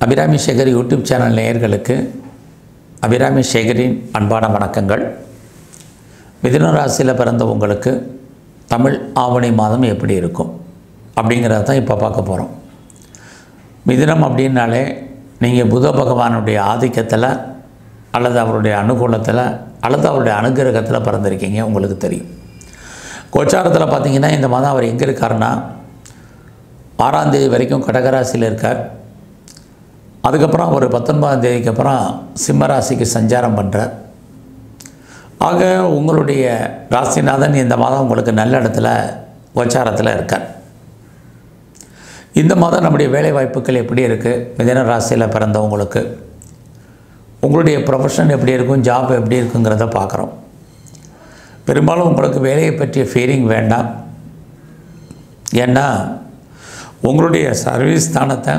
Abirami Sekar YouTube channel நேயர்களுக்கு அபிராமி சேகரின் அன்பான வணக்கங்கள் மிதுன ராசியில் பிறந்த உங்களுக்கு தமிழ் ஆவணி மாதம் எப்படி இருக்கும் அப்படிங்கிறத தான் இப்போ பார்க்க போகிறோம் மிதுனம் அப்படின்னாலே நீங்கள் புத பகவானுடைய ஆதிக்கத்தில் அல்லது அவருடைய அனுகூலத்தில் அல்லது அவருடைய அனுகிரகத்தில் பிறந்திருக்கீங்க உங்களுக்கு தெரியும் கோச்சாரத்தில் பார்த்தீங்கன்னா இந்த மாதம் அவர் எங்கே இருக்காருன்னா ஆறாம் தேதி வரைக்கும் கடகராசியில் இருக்கார் அதுக்கப்புறம் அவர் பத்தொன்பதாம் தேதிக்கு அப்புறம் சிம்ம ராசிக்கு சஞ்சாரம் பண்ணுறார் ஆக உங்களுடைய ராசிநாதன் இந்த மாதம் உங்களுக்கு நல்ல இடத்துல கோச்சாரத்தில் இருக்கார் இந்த மாதம் நம்முடைய வேலை வாய்ப்புகள் எப்படி இருக்குது மிதன ராசியில் பிறந்தவங்களுக்கு உங்களுடைய ப்ரொஃபஷன் எப்படி இருக்கும் ஜாப் எப்படி இருக்குங்கிறத பார்க்குறோம் பெரும்பாலும் உங்களுக்கு வேலையை பற்றிய ஃபீலிங் வேண்டாம் ஏன்னா உங்களுடைய சர்வீஸ் ஸ்தானத்தை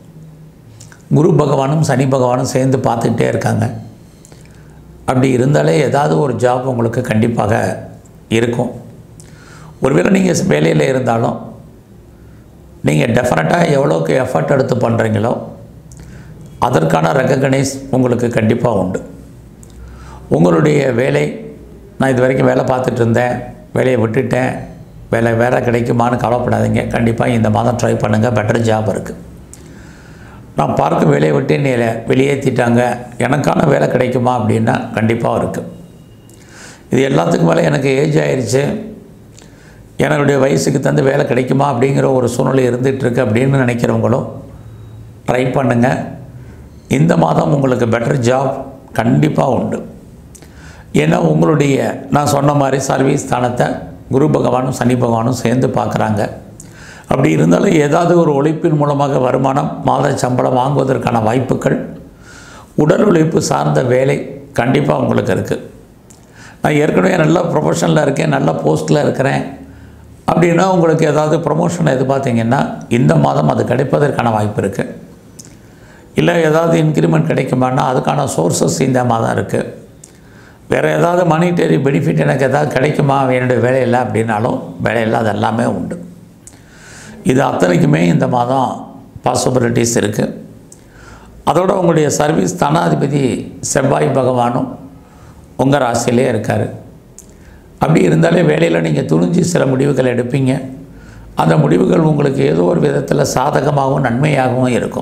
குரு பகவானும் சனி பகவானும் சேர்ந்து பார்த்துக்கிட்டே இருக்காங்க அப்படி இருந்தாலே ஏதாவது ஒரு ஜாப் உங்களுக்கு கண்டிப்பாக இருக்கும் ஒருவேளை நீங்கள் வேலையில் இருந்தாலும் நீங்கள் டெஃபினட்டாக எவ்வளோக்கு எஃபர்ட் எடுத்து பண்ணுறீங்களோ அதற்கான ரெக்கக்னைஸ் உங்களுக்கு கண்டிப்பாக உண்டு உங்களுடைய வேலை நான் இது வரைக்கும் வேலை பார்த்துட்டு இருந்தேன் வேலையை விட்டுட்டேன் வேலை வேலை கிடைக்குமான்னு கவலைப்படாதீங்க கண்டிப்பாக இந்த மாதம் ட்ரை பண்ணுங்கள் பெட்டர் ஜாப் இருக்குது நான் பார்க்க வேலையை விட்டு என்னை வெளியேற்றிட்டாங்க எனக்கான வேலை கிடைக்குமா அப்படின்னா கண்டிப்பாக இருக்குது இது எல்லாத்துக்கும் மேலே எனக்கு ஏஜ் ஆயிடுச்சு என்னுடைய வயசுக்கு தந்து வேலை கிடைக்குமா அப்படிங்கிற ஒரு சூழ்நிலை இருந்துகிட்ருக்கு அப்படின்னு நினைக்கிறவங்களும் ட்ரை பண்ணுங்கள் இந்த மாதம் உங்களுக்கு பெட்டர் ஜாப் கண்டிப்பாக உண்டு ஏன்னா உங்களுடைய நான் சொன்ன மாதிரி சர்வீஸ் ஸ்தானத்தை குரு பகவானும் சனி பகவானும் சேர்ந்து பார்க்குறாங்க அப்படி இருந்தாலும் ஏதாவது ஒரு உழைப்பின் மூலமாக வருமானம் மாத சம்பளம் வாங்குவதற்கான வாய்ப்புகள் உடல் உழைப்பு சார்ந்த வேலை கண்டிப்பாக உங்களுக்கு இருக்குது நான் ஏற்கனவே நல்ல ப்ரொஃபஷனில் இருக்கேன் நல்ல போஸ்ட்டில் இருக்கிறேன் அப்படின்னா உங்களுக்கு ஏதாவது ப்ரொமோஷன் எதிர்பார்த்தீங்கன்னா இந்த மாதம் அது கிடைப்பதற்கான வாய்ப்பு இருக்குது இல்லை ஏதாவது இன்க்ரிமெண்ட் கிடைக்குமானா அதுக்கான சோர்ஸஸ் இந்த மாதம் இருக்குது வேறு ஏதாவது மானிட்டரி பெனிஃபிட் எனக்கு ஏதாவது கிடைக்குமா என்னுடைய வேலையில் அப்படின்னாலும் வேலையில் அது எல்லாமே உண்டு இது அத்தனைக்குமே இந்த மாதம் பாசிபிலிட்டிஸ் இருக்குது அதோட உங்களுடைய சர்வீஸ் தனாதிபதி செவ்வாய் பகவானும் உங்கள் ராசியிலே இருக்கார் அப்படி இருந்தாலே வேலையில் நீங்கள் துணிஞ்சு சில முடிவுகள் எடுப்பீங்க அந்த முடிவுகள் உங்களுக்கு ஏதோ ஒரு விதத்தில் சாதகமாகவும் நன்மையாகவும் இருக்கும்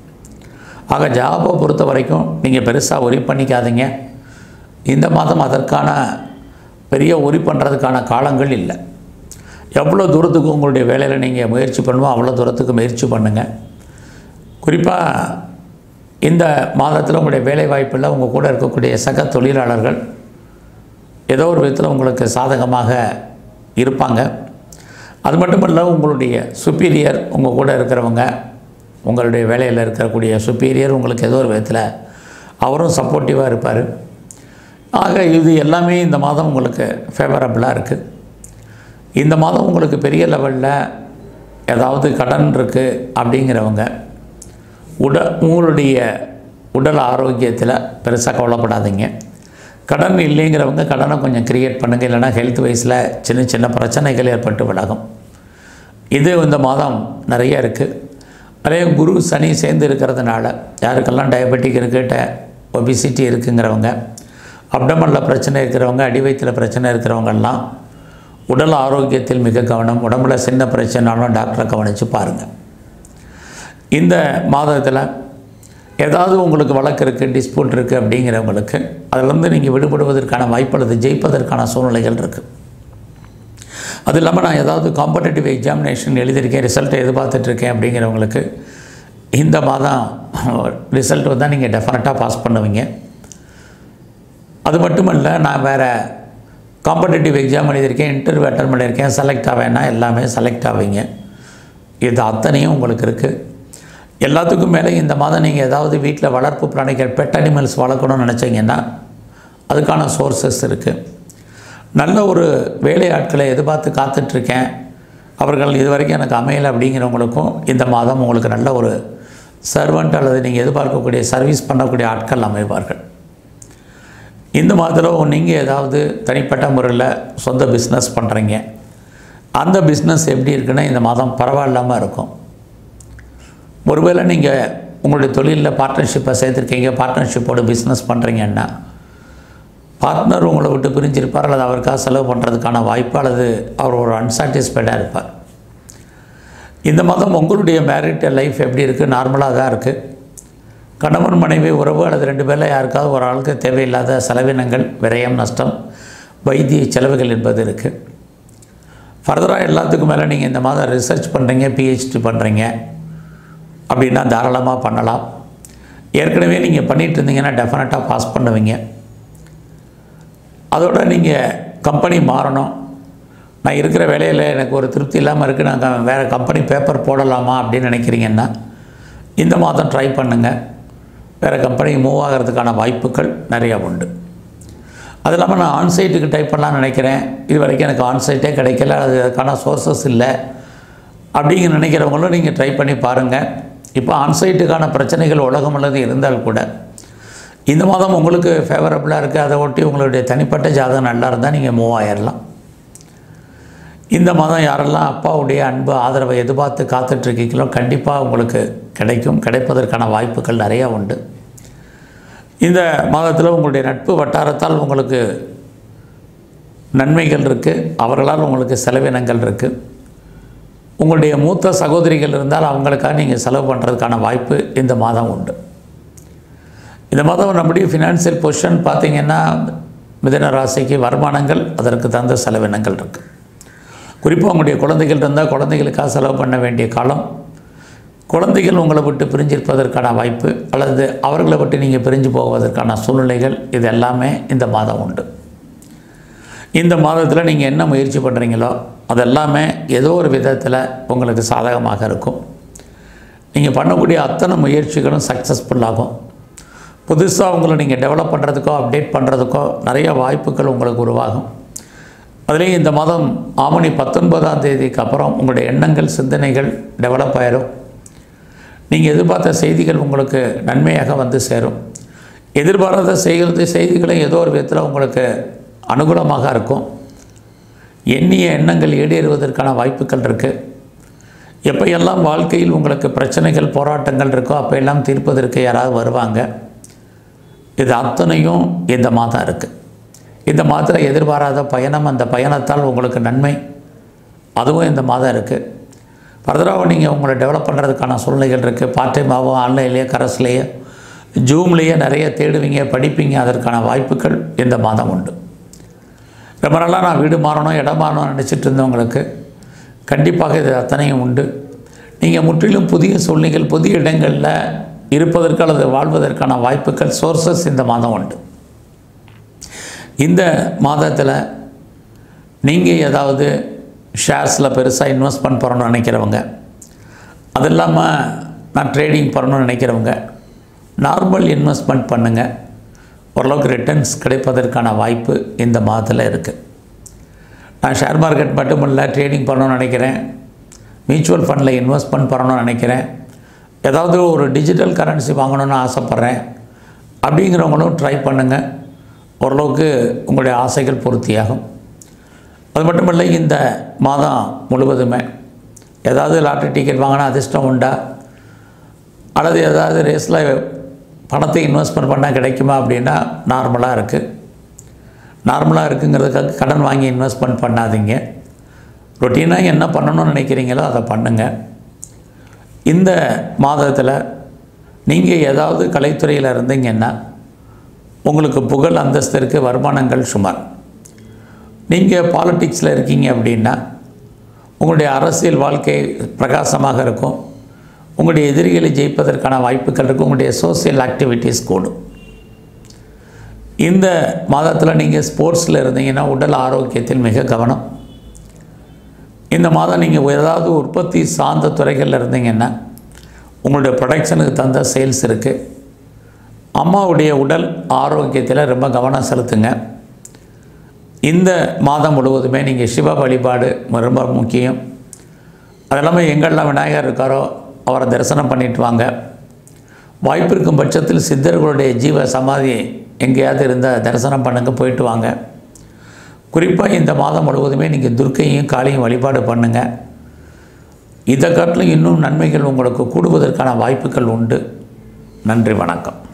ஆக ஜாபை பொறுத்த வரைக்கும் நீங்கள் பெருசாக ஒரி பண்ணிக்காதீங்க இந்த மாதம் அதற்கான பெரிய ஒரி பண்ணுறதுக்கான காலங்கள் இல்லை எவ்வளோ தூரத்துக்கு உங்களுடைய வேலையில் நீங்கள் முயற்சி பண்ணுமோ அவ்வளோ தூரத்துக்கு முயற்சி பண்ணுங்கள் குறிப்பாக இந்த மாதத்தில் உங்களுடைய வேலை வாய்ப்பில் உங்கள் கூட இருக்கக்கூடிய சக தொழிலாளர்கள் ஏதோ ஒரு விதத்தில் உங்களுக்கு சாதகமாக இருப்பாங்க அது மட்டும் இல்லை உங்களுடைய சுப்பீரியர் உங்கள் கூட இருக்கிறவங்க உங்களுடைய வேலையில் இருக்கக்கூடிய சுப்பீரியர் உங்களுக்கு ஏதோ ஒரு விதத்தில் அவரும் சப்போர்ட்டிவாக இருப்பார் ஆக இது எல்லாமே இந்த மாதம் உங்களுக்கு ஃபேவரபுளாக இருக்குது இந்த மாதம் உங்களுக்கு பெரிய லெவலில் ஏதாவது கடன் இருக்குது அப்படிங்கிறவங்க உட உங்களுடைய உடல் ஆரோக்கியத்தில் பெருசாக கவலைப்படாதீங்க கடன் இல்லைங்கிறவங்க கடனை கொஞ்சம் க்ரியேட் பண்ணுங்கள் இல்லைனா ஹெல்த் வைஸில் சின்ன சின்ன பிரச்சனைகள் ஏற்பட்டு விலகும் இது இந்த மாதம் நிறைய இருக்குது அதே குரு சனி சேர்ந்து இருக்கிறதுனால யாருக்கெல்லாம் டயபெட்டிக் இருக்குது ஒபிசிட்டி இருக்குங்கிறவங்க அப்டமனில் பிரச்சனை இருக்கிறவங்க அடி வயிற்றில் பிரச்சனை இருக்கிறவங்கெல்லாம் உடல் ஆரோக்கியத்தில் மிக கவனம் உடம்புல சின்ன பிரச்சனைனாலும் டாக்டரை கவனித்து பாருங்கள் இந்த மாதத்தில் ஏதாவது உங்களுக்கு வழக்கு இருக்குது டிஸ்பியூட் இருக்குது அப்படிங்கிறவங்களுக்கு அதிலிருந்து நீங்கள் விடுபடுவதற்கான வாய்ப்பு அல்லது ஜெயிப்பதற்கான சூழ்நிலைகள் இருக்குது அது இல்லாமல் நான் ஏதாவது காம்படேட்டிவ் எக்ஸாமினேஷன் எழுதியிருக்கேன் ரிசல்ட்டை எதிர்பார்த்துட்ருக்கேன் அப்படிங்கிறவங்களுக்கு இந்த மாதம் ரிசல்ட் வந்தால் நீங்கள் டெஃபினட்டாக பாஸ் பண்ணுவீங்க அது மட்டுமல்ல நான் வேறு காம்படேட்டிவ் எக்ஸாம் எழுதியிருக்கேன் இன்டர்வியூ அட்டன் பண்ணியிருக்கேன் செலக்ட் ஆவேன்னா எல்லாமே செலக்ட் ஆவீங்க இது அத்தனையும் உங்களுக்கு இருக்குது எல்லாத்துக்கும் மேலே இந்த மாதம் நீங்கள் ஏதாவது வீட்டில் வளர்ப்பு பிராணிகள் பெட் அனிமல்ஸ் வளர்க்கணும்னு நினச்சிங்கன்னா அதுக்கான சோர்சஸ் இருக்குது நல்ல ஒரு வேலை ஆட்களை எதிர்பார்த்து காத்துட்ருக்கேன் அவர்கள் இது வரைக்கும் எனக்கு அமையலை அப்படிங்கிறவங்களுக்கும் இந்த மாதம் உங்களுக்கு நல்ல ஒரு சர்வெண்ட் அல்லது நீங்கள் எதிர்பார்க்கக்கூடிய சர்வீஸ் பண்ணக்கூடிய ஆட்கள் அமைவார்கள் இந்த மாதத்தில் நீங்கள் ஏதாவது தனிப்பட்ட முறையில் சொந்த பிஸ்னஸ் பண்ணுறீங்க அந்த பிஸ்னஸ் எப்படி இருக்குன்னா இந்த மாதம் பரவாயில்லாமல் இருக்கும் ஒருவேளை நீங்கள் உங்களுடைய தொழிலில் பார்ட்னர்ஷிப்பை சேர்த்துருக்கீங்க பார்ட்னர்ஷிப்போட பிஸ்னஸ் பண்ணுறீங்கன்னா பார்ட்னர் உங்களை விட்டு பிரிஞ்சிருப்பார் அல்லது அவருக்காக செலவு பண்ணுறதுக்கான வாய்ப்பு அல்லது அவர் ஒரு அன்சாட்டிஸ்ஃபைடாக இருப்பார் இந்த மாதம் உங்களுடைய மேரிட் லைஃப் எப்படி இருக்குது நார்மலாக தான் இருக்குது கணவன் மனைவி உறவு அல்லது ரெண்டு பேரில் யாருக்காவது ஒரு ஆளுக்கு தேவையில்லாத செலவினங்கள் விரயம் நஷ்டம் வைத்திய செலவுகள் என்பது இருக்குது ஃபர்தராக எல்லாத்துக்கும் மேலே நீங்கள் இந்த மாதம் ரிசர்ச் பண்ணுறீங்க பிஹெச்டி பண்ணுறீங்க அப்படின்னா தாராளமாக பண்ணலாம் ஏற்கனவே நீங்கள் பண்ணிகிட்டு இருந்தீங்கன்னா டெஃபினட்டாக பாஸ் பண்ணுவீங்க அதோட நீங்கள் கம்பெனி மாறணும் நான் இருக்கிற வேலையில் எனக்கு ஒரு திருப்தி இல்லாமல் இருக்குது நான் வேறு கம்பெனி பேப்பர் போடலாமா அப்படின்னு நினைக்கிறீங்கன்னா இந்த மாதம் ட்ரை பண்ணுங்கள் வேறு கம்பெனி மூவ் ஆகிறதுக்கான வாய்ப்புகள் நிறையா உண்டு அது இல்லாமல் நான் ஆன்சைட்டுக்கு டைப் பண்ணலாம்னு நினைக்கிறேன் இது வரைக்கும் எனக்கு ஆன்சைட்டே கிடைக்கல அது அதுக்கான சோர்சஸ் இல்லை அப்படிங்கிற நினைக்கிறவங்களும் நீங்கள் ட்ரை பண்ணி பாருங்கள் இப்போ ஆன்சைட்டுக்கான பிரச்சனைகள் உலகம் உள்ளது இருந்தால் கூட இந்த மாதம் உங்களுக்கு ஃபேவரபுளாக இருக்குது அதை ஒட்டி உங்களுடைய தனிப்பட்ட ஜாதகம் நல்லா இருந்தால் நீங்கள் மூவ் ஆயிடலாம் இந்த மாதம் யாரெல்லாம் அப்பாவுடைய அன்பு ஆதரவை எதிர்பார்த்து காத்துட்ருக்கீங்களோ கண்டிப்பாக உங்களுக்கு கிடைக்கும் கிடைப்பதற்கான வாய்ப்புகள் நிறையா உண்டு இந்த மாதத்தில் உங்களுடைய நட்பு வட்டாரத்தால் உங்களுக்கு நன்மைகள் இருக்குது அவர்களால் உங்களுக்கு செலவினங்கள் இருக்குது உங்களுடைய மூத்த சகோதரிகள் இருந்தால் அவங்களுக்காக நீங்கள் செலவு பண்ணுறதுக்கான வாய்ப்பு இந்த மாதம் உண்டு இந்த மாதம் நம்முடைய ஃபினான்சியல் பொசிஷன் பார்த்திங்கன்னா மிதன ராசிக்கு வருமானங்கள் அதற்கு தகுந்த செலவினங்கள் இருக்குது குறிப்பாக உங்களுடைய குழந்தைகள் இருந்தால் குழந்தைகளுக்காக செலவு பண்ண வேண்டிய காலம் குழந்தைகள் உங்களை விட்டு பிரிஞ்சிருப்பதற்கான வாய்ப்பு அல்லது அவர்களை விட்டு நீங்கள் பிரிஞ்சு போவதற்கான சூழ்நிலைகள் இது எல்லாமே இந்த மாதம் உண்டு இந்த மாதத்தில் நீங்கள் என்ன முயற்சி பண்ணுறீங்களோ அது எல்லாமே ஏதோ ஒரு விதத்தில் உங்களுக்கு சாதகமாக இருக்கும் நீங்கள் பண்ணக்கூடிய அத்தனை முயற்சிகளும் சக்ஸஸ்ஃபுல்லாகும் புதுசாக உங்களை நீங்கள் டெவலப் பண்ணுறதுக்கோ அப்டேட் பண்ணுறதுக்கோ நிறைய வாய்ப்புகள் உங்களுக்கு உருவாகும் அதுலேயும் இந்த மாதம் ஆவணி பத்தொன்பதாம் தேதிக்கு அப்புறம் உங்களுடைய எண்ணங்கள் சிந்தனைகள் டெவலப் ஆயிரும் நீங்கள் எதிர்பார்த்த செய்திகள் உங்களுக்கு நன்மையாக வந்து சேரும் எதிர்பாராத செய்கிறது செய்திகளும் ஏதோ ஒரு விதத்தில் உங்களுக்கு அனுகூலமாக இருக்கும் எண்ணிய எண்ணங்கள் ஈடேறுவதற்கான வாய்ப்புகள் இருக்குது எப்பையெல்லாம் வாழ்க்கையில் உங்களுக்கு பிரச்சனைகள் போராட்டங்கள் இருக்கோ அப்போயெல்லாம் தீர்ப்பதற்கு யாராவது வருவாங்க இது அத்தனையும் இந்த மாதம் இருக்குது இந்த மாதத்தில் எதிர்பாராத பயணம் அந்த பயணத்தால் உங்களுக்கு நன்மை அதுவும் இந்த மாதம் இருக்குது ஃபர்தராக நீங்கள் உங்களை டெவலப் பண்ணுறதுக்கான சூழ்நிலைகள் இருக்குது பார்ட் டைமாகவோ ஆன்லைன்லேயே கரஸ்லேயே ஜூம்லேயே நிறைய தேடுவீங்க படிப்பீங்க அதற்கான வாய்ப்புகள் இந்த மாதம் உண்டு ரொம்ப நாளாக நான் வீடு மாறணும் இடம் மாறணும்னு நினச்சிட்டு இருந்தவங்களுக்கு கண்டிப்பாக இது அத்தனையும் உண்டு நீங்கள் முற்றிலும் புதிய சூழ்நிலைகள் புதிய இடங்களில் இருப்பதற்கு அல்லது வாழ்வதற்கான வாய்ப்புகள் சோர்சஸ் இந்த மாதம் உண்டு இந்த மாதத்தில் நீங்கள் ஏதாவது ஷேர்ஸில் பெருசாக இன்வெஸ்ட்மெண்ட் பண்ணணும்னு நினைக்கிறவங்க அது இல்லாமல் நான் ட்ரேடிங் பண்ணணும்னு நினைக்கிறவங்க நார்மல் இன்வெஸ்ட்மெண்ட் பண்ணுங்கள் ஓரளவுக்கு ரிட்டர்ன்ஸ் கிடைப்பதற்கான வாய்ப்பு இந்த மாதத்தில் இருக்குது நான் ஷேர் மார்க்கெட் மட்டும் இல்லை ட்ரேடிங் பண்ணணும்னு நினைக்கிறேன் மியூச்சுவல் ஃபண்டில் இன்வெஸ்ட்மெண்ட் பண்ணணும்னு நினைக்கிறேன் ஏதாவது ஒரு டிஜிட்டல் கரன்சி வாங்கணும்னு ஆசைப்பட்றேன் அப்படிங்கிறவங்களும் ட்ரை பண்ணுங்கள் ஓரளவுக்கு உங்களுடைய ஆசைகள் பூர்த்தியாகும் அது மட்டும் இல்லை இந்த மாதம் முழுவதுமே ஏதாவது லாட்ரி டிக்கெட் வாங்கினா அதிர்ஷ்டம் உண்டா அல்லது ஏதாவது ரேஸில் பணத்தை இன்வெஸ்ட்மெண்ட் பண்ணால் கிடைக்குமா அப்படின்னா நார்மலாக இருக்குது நார்மலாக இருக்குங்கிறதுக்காக கடன் வாங்கி இன்வெஸ்ட்மெண்ட் பண்ணாதீங்க ரொட்டீனாக என்ன பண்ணணும்னு நினைக்கிறீங்களோ அதை பண்ணுங்கள் இந்த மாதத்தில் நீங்கள் ஏதாவது கலைத்துறையில் இருந்தீங்கன்னா உங்களுக்கு புகழ் அந்தஸ்து இருக்குது வருமானங்கள் சுமார் நீங்கள் பாலிட்டிக்ஸில் இருக்கீங்க அப்படின்னா உங்களுடைய அரசியல் வாழ்க்கை பிரகாசமாக இருக்கும் உங்களுடைய எதிரிகளை ஜெயிப்பதற்கான வாய்ப்புகள் இருக்கும் உங்களுடைய சோசியல் ஆக்டிவிட்டீஸ் கூடும் இந்த மாதத்தில் நீங்கள் ஸ்போர்ட்ஸில் இருந்தீங்கன்னா உடல் ஆரோக்கியத்தில் மிக கவனம் இந்த மாதம் நீங்கள் ஏதாவது உற்பத்தி சார்ந்த துறைகளில் இருந்தீங்கன்னா உங்களுடைய ப்ரொடக்ஷனுக்கு தகுந்த சேல்ஸ் இருக்குது அம்மாவுடைய உடல் ஆரோக்கியத்தில் ரொம்ப கவனம் செலுத்துங்க இந்த மாதம் முழுவதுமே நீங்கள் சிவ வழிபாடு ரொம்ப முக்கியம் அது இல்லாமல் எங்கெல்லாம் விநாயகர் இருக்காரோ அவரை தரிசனம் பண்ணிட்டு வாங்க வாய்ப்பு இருக்கும் பட்சத்தில் சித்தர்களுடைய ஜீவ சமாதி எங்கேயாவது இருந்தால் தரிசனம் பண்ணுங்க போயிட்டு வாங்க குறிப்பாக இந்த மாதம் முழுவதுமே நீங்கள் துர்க்கையும் காளியும் வழிபாடு பண்ணுங்கள் இதை காட்டிலும் இன்னும் நன்மைகள் உங்களுக்கு கூடுவதற்கான வாய்ப்புகள் உண்டு நன்றி வணக்கம்